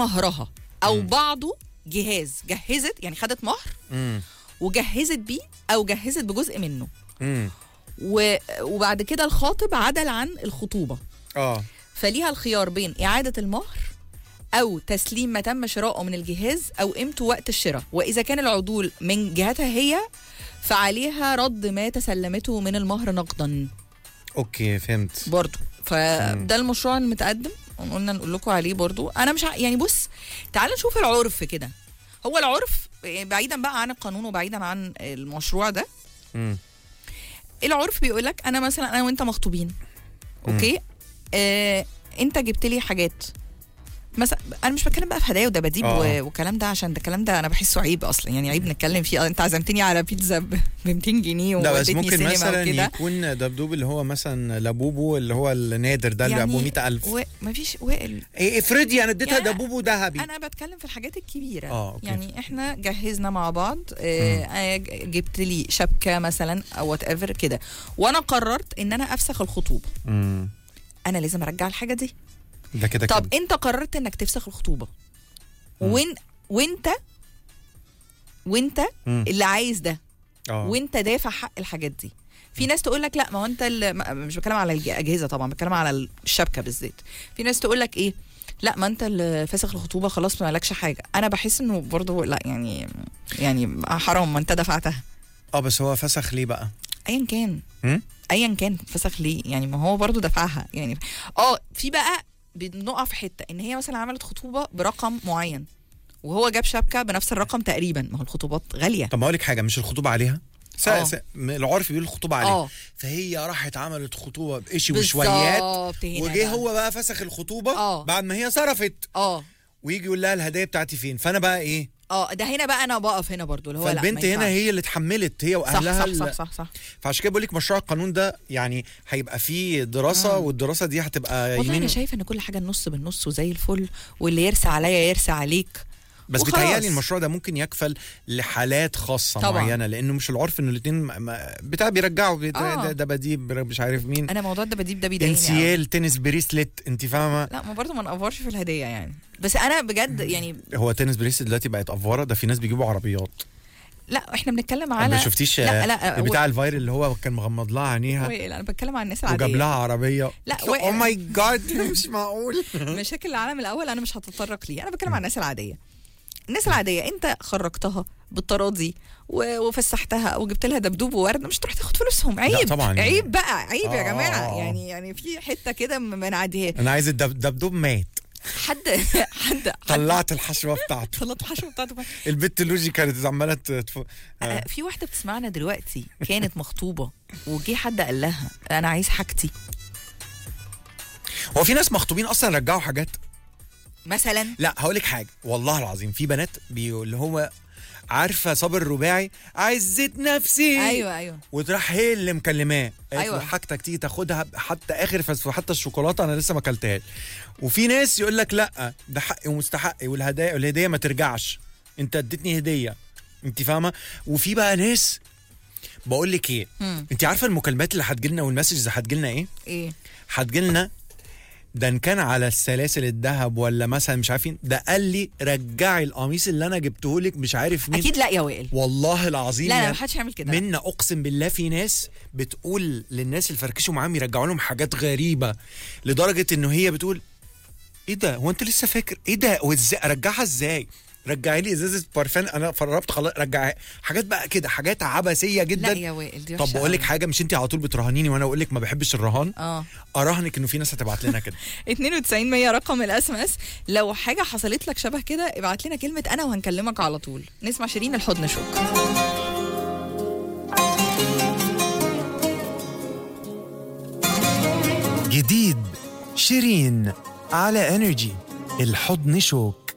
مهرها او بعضه جهاز جهزت يعني خدت مهر امم وجهزت بيه او جهزت بجزء منه امم و- وبعد كده الخاطب عدل عن الخطوبه اه فليها الخيار بين اعاده المهر او تسليم ما تم شراؤه من الجهاز او قيمته وقت الشراء واذا كان العدول من جهتها هي فعليها رد ما تسلمته من المهر نقدا اوكي فهمت برضو فده المشروع المتقدم قلنا نقول لكم عليه برضو انا مش ع... يعني بص تعال نشوف العرف كده هو العرف بعيدا بقى عن القانون وبعيدا عن المشروع ده امم العرف بيقول لك انا مثلا انا وانت مخطوبين اوكي آه انت جبت لي حاجات مثلا انا مش بتكلم بقى في هدايا ودباديب آه. و- والكلام ده عشان ده الكلام ده انا بحسه عيب اصلا يعني عيب نتكلم فيه انت عزمتني على بيتزا ب 200 جنيه لا بس ووديتني ممكن سينما مثلا وكده يكون دبدوب اللي هو مثلا لابوبو اللي هو النادر ده اللي ابوه 100000 و... مفيش وائل إيه افرضي انا اديتها يعني أنا- دبوبو ذهبي انا بتكلم في الحاجات الكبيره آه، أوكي. يعني احنا جهزنا مع بعض آه آه، جبت لي شبكه مثلا او وات ايفر كده وانا قررت ان انا افسخ الخطوبه امم انا لازم ارجع الحاجه دي ده كده طب كده انت قررت انك تفسخ الخطوبه مم. وين وانت وانت مم. اللي عايز ده اه وانت دافع حق الحاجات دي في ناس تقول لك لا ما هو انت اللي ما- مش بتكلم على الاجهزه طبعا بتكلم على الشبكه بالذات في ناس تقول لك ايه لا ما انت اللي فاسخ الخطوبه خلاص ما لكش حاجه انا بحس انه برضه لا يعني يعني حرام ما انت دفعتها اه بس هو فسخ ليه بقى ايا كان هم؟ ايا كان فسخ ليه يعني ما هو برضه دفعها يعني اه في بقى بنقع في حته ان هي مثلا عملت خطوبه برقم معين وهو جاب شبكه بنفس الرقم تقريبا ما هو الخطوبات غاليه طب ما اقول لك حاجه مش الخطوبه عليها س... آه. س... العرف بيقول الخطوبه عليها اه فهي راحت عملت خطوبه بقشي وشويات بالظبط هنا وجه بقى. هو بقى فسخ الخطوبه آه. بعد ما هي صرفت اه ويجي يقول لها الهدايا بتاعتي فين فانا بقى ايه اه ده هنا بقى انا بقف هنا برضو اللي هو لا، ما فالبنت هنا ينفعش. هي اللي اتحملت هي صح واهلها صح ال- صح صح صح فعشان كده بقول لك مشروع القانون ده يعني هيبقى فيه دراسه آه. والدراسه دي هتبقى والله انا يمين شايفه ان كل حاجه النص بالنص وزي الفل واللي يرسى عليا يرسى عليك بس وخلاص. بيتهيألي المشروع ده ممكن يكفل لحالات خاصه طبعاً. معينه لانه مش العرف ان الاثنين بتاع بيرجعوا بيت- آه. ده, ده بديب مش عارف مين انا موضوع الدباديب ده بيضايقني أوي. انسيال تنس بريسلت انت فاهمه لا ما برضه ما نقفرش في الهديه يعني بس انا بجد يعني هو تنس بريسلت دلوقتي بقت افوره ده في ناس بيجيبوا عربيات لا احنا بنتكلم ما على شفتيش لا لا بتاع الفاير اللي هو كان مغمض لها عينيها وائل، انا بتكلم عن الناس العاديه وجاب لها عربيه لا، او وائل. ماي جاد مش معقول مشاكل العالم الاول انا مش هتطرق ليه انا بتكلم عن الناس العاديه الناس العاديه انت خرجتها بالتراضي و- وفسحتها وجبت لها دبدوب وورد مش تروح تاخد فلوسهم عيب طبعا. عيب بقى عيب يا آه، جماعه آه، آه. يعني يعني في حته كده ما نعديها انا عايز الدب- الدبدوب مات حد حد حد طلعت الحشوه بتاعته طلعت الحشوه بتاعته البت لوجي كانت عماله تف... آه، في واحده بتسمعنا دلوقتي كانت مخطوبه وجي حد قال لها انا عايز حاجتي هو في ناس مخطوبين اصلا رجعوا حاجات مثلا لا هقول لك حاجه والله العظيم في بنات بي- اللي هو عارفه صابر الرباعي عزت نفسي ايوه ايوه وتروح هي اللي مكلماه قالت أيوة. له حاجتك تيجي تاخدها حتى اخر فس حتى الشوكولاته انا لسه ما اكلتهاش وفي ناس يقول لك لا ده حقي ومستحقي والهدايا والهديه ما ترجعش انت اديتني هديه انت فاهمه وفي بقى ناس بقول لك ايه مم. انت عارفه المكالمات اللي هتجيلنا والمسجز هتجيلنا ايه ايه هتجيلنا ده ان كان على السلاسل الذهب ولا مثلا مش عارفين ده قال لي رجعي القميص اللي انا جبته لك مش عارف مين اكيد لا يا وائل والله العظيم لا لا يا- ما حدش يعمل كده منا اقسم بالله في ناس بتقول للناس اللي فركشوا معاهم يرجعوا لهم حاجات غريبه لدرجه انه هي بتقول ايه ده هو انت لسه فاكر ايه ده وازاي ارجعها ازاي رجعي لي ازازه بارفان انا قربت خلاص رجعها حاجات بقى كده حاجات عبثيه لا جدا يا وائل دي طب وحشة بقول لك أوي. حاجه مش انت على طول بتراهنيني وانا اقول لك ما بحبش الرهان اه اراهنك انه في ناس هتبعت لنا كده 92 100 رقم الاس ام اس لو حاجه حصلت لك شبه كده ابعت لنا كلمه انا وهنكلمك على طول نسمع شيرين الحضن شوك جديد شيرين على انرجي الحضن شوك